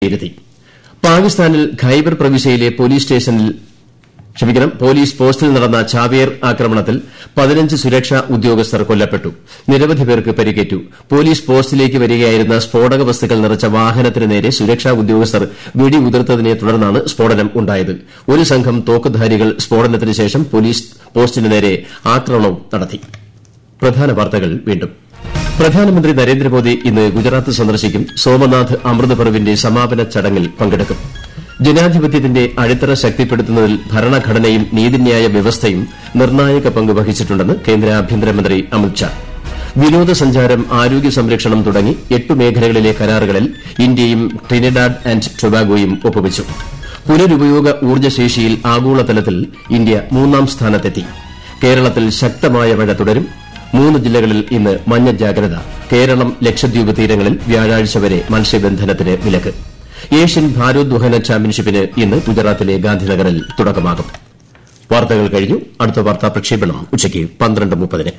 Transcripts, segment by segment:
വിലയിരുത്തി പാകിസ്ഥാനിൽ ഖൈബർ പ്രവിശ്യയിലെ പോലീസ് സ്റ്റേഷനിൽ ക്ഷമിക്കണം പോലീസ് പോസ്റ്റിൽ നടന്ന ചാവേർ ആക്രമണത്തിൽ പതിനഞ്ച് സുരക്ഷാ ഉദ്യോഗസ്ഥർ കൊല്ലപ്പെട്ടു നിരവധി പേർക്ക് പരിക്കേറ്റു പോലീസ് പോസ്റ്റിലേക്ക് വരികയായിരുന്ന സ്ഫോടക വസ്തുക്കൾ നിറച്ച വാഹനത്തിന് നേരെ സുരക്ഷാ ഉദ്യോഗസ്ഥർ വെടിയുതിർത്തതിനെ തുടർന്നാണ് സ്ഫോടനം ഉണ്ടായത് ഒരു സംഘം തോക്കുധാരികൾ സ്ഫോടനത്തിന് ശേഷം പോലീസ് പോസ്റ്റിന് നേരെ ആക്രമണവും നടത്തി പ്രധാന വാർത്തകൾ വീണ്ടും പ്രധാനമന്ത്രി നരേന്ദ്രമോദി ഇന്ന് ഗുജറാത്ത് സന്ദർശിക്കും സോമനാഥ് അമൃത് പർവിന്റെ സമാപന ചടങ്ങിൽ പങ്കെടുക്കും ജനാധിപത്യത്തിന്റെ അടിത്തറ ശക്തിപ്പെടുത്തുന്നതിൽ ഭരണഘടനയും നീതിന്യായ വ്യവസ്ഥയും നിർണായക പങ്ക് വഹിച്ചിട്ടുണ്ടെന്ന് കേന്ദ്ര ആഭ്യന്തരമന്ത്രി അമിത്ഷാ വിനോദസഞ്ചാരം ആരോഗ്യ സംരക്ഷണം തുടങ്ങി എട്ട് മേഖലകളിലെ കരാറുകളിൽ ഇന്ത്യയും ട്രിനിഡാഡ് ആന്റ് ടൊബാഗോയും ഒപ്പുവച്ചു പുനരുപയോഗ ഊർജ്ജശേഷിയിൽ ആഗോളതലത്തിൽ ഇന്ത്യ മൂന്നാം സ്ഥാനത്തെത്തി കേരളത്തിൽ ശക്തമായ മഴ തുടരും മൂന്ന് ജില്ലകളിൽ ഇന്ന് മഞ്ഞ ജാഗ്രത കേരളം ലക്ഷദ്വീപ് തീരങ്ങളിൽ വ്യാഴാഴ്ച വരെ മത്സ്യബന്ധനത്തിന് വിലക്ക് ഏഷ്യൻ ഭാരോദ്വഹന ചാമ്പ്യൻഷിപ്പിന് ഇന്ന് ഗുജറാത്തിലെ ഗാന്ധിനഗറിൽ തുടക്കമാകും വാർത്തകൾ കഴിഞ്ഞു അടുത്ത വാർത്താ പ്രക്ഷേപണം ഉച്ചയ്ക്ക് പന്ത്രണ്ട് മുപ്പതിന്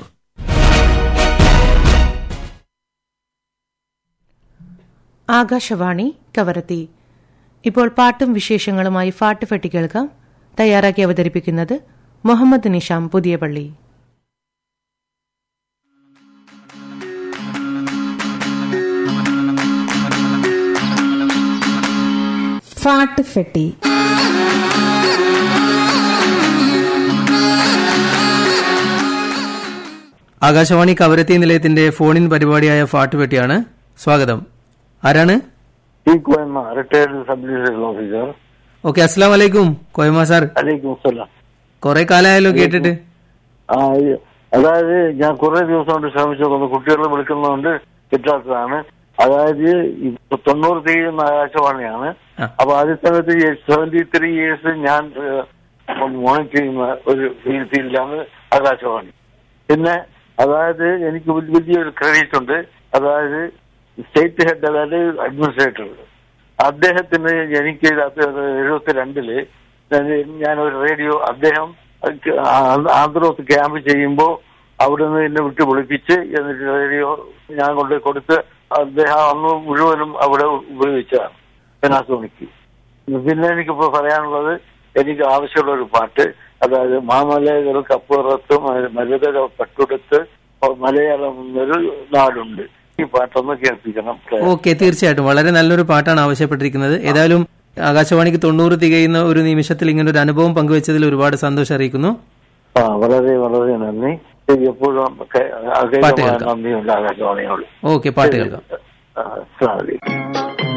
ആകാശവാണി കവരത്തി ഇപ്പോൾ പാട്ടും വിശേഷങ്ങളുമായി ഫാട്ട് ഫെട്ടി കേൾക്കാം തയ്യാറാക്കി അവതരിപ്പിക്കുന്നത് മുഹമ്മദ് നിഷാം പുതിയ പള്ളി ഫാട്ട് ഫെട്ടി ആകാശവാണി കവരത്തി നിലയത്തിന്റെ ഫോണിൻ പരിപാടിയായ ഫാട്ടുപെട്ടിയാണ് സ്വാഗതം ആരാണ് ഈ Koyamma retired sub division officer okay അസ്സാം വലൈക്കും കോയമ്മ സാർ അലൈക്കും അസ്സലാം കുറെ കാലമായല്ലോ കേട്ടിട്ട് ആ ഇത് അതായത് ഞാൻ കുറെ ദിവസം കൊണ്ട് ശ്രമിച്ചു നോക്കുന്നു കുട്ടികൾ വിളിക്കുന്നതുകൊണ്ട് കിട്ടാത്തതാണ് അതായത് ഇപ്പൊ തൊണ്ണൂറ് തീരുന്ന ആകാശവാണിയാണ് ആ. അപ്പൊ അതേ സമയത്ത് സെവന്റി ത്രീ ഇയേഴ്സ് ഞാൻ മോണിറ്റർ ചെയ്യുന്ന ഒരു ഫീൽഡിലാണ് ആകാശവാണി പിന്നെ അതായത് എനിക്ക് വലിയ വലിയൊരു ക്രെഡിറ്റ് ഉണ്ട് അതായത് സ്റ്റേറ്റ് ഹെഡ് അതായത് അഡ്മിനിസ്ട്രേറ്റർ അദ്ദേഹത്തിന് എനിക്ക് എഴുപത്തിരണ്ടില് ഞാൻ ഒരു റേഡിയോ അദ്ദേഹം ആന്ധ്രോത്ത് ക്യാമ്പ് ചെയ്യുമ്പോൾ അവിടെ നിന്ന് എന്നെ വിട്ട് വിളിപ്പിച്ച് എന്നിട്ട് റേഡിയോ ഞാൻ കൊണ്ട് കൊടുത്ത് അദ്ദേഹം അന്ന് മുഴുവനും അവിടെ ഉപയോഗിച്ചതാണ് പെനാസോണിക്ക് പിന്നെ എനിക്കിപ്പോ പറയാനുള്ളത് എനിക്ക് ആവശ്യമുള്ള ഒരു പാട്ട് അതായത് മാമലകൾക്ക് അപ്പുറത്ത് മരുതക പട്ടുടുത്ത് മലയാളം എന്നൊരു നാടുണ്ട് ഈ പാട്ടൊന്ന് കേൾപ്പിക്കണം ഓക്കെ തീർച്ചയായിട്ടും വളരെ നല്ലൊരു പാട്ടാണ് ആവശ്യപ്പെട്ടിരിക്കുന്നത് ഏതായാലും ആകാശവാണിക്ക് തൊണ്ണൂറ് തികയുന്ന ഒരു നിമിഷത്തിൽ ഇങ്ങനെ ഒരു അനുഭവം പങ്കുവച്ചതിൽ ഒരുപാട് സന്തോഷം അറിയിക്കുന്നു ആ വളരെ വളരെ നന്ദി എപ്പോഴും പാട്ട് കേൾക്കാം. നന്ദിയുണ്ട് ആകാശവാണിയോട് ഓക്കെ പാട്ട് കേൾക്കാം ആ, അസ്സലാമു അലൈക്കും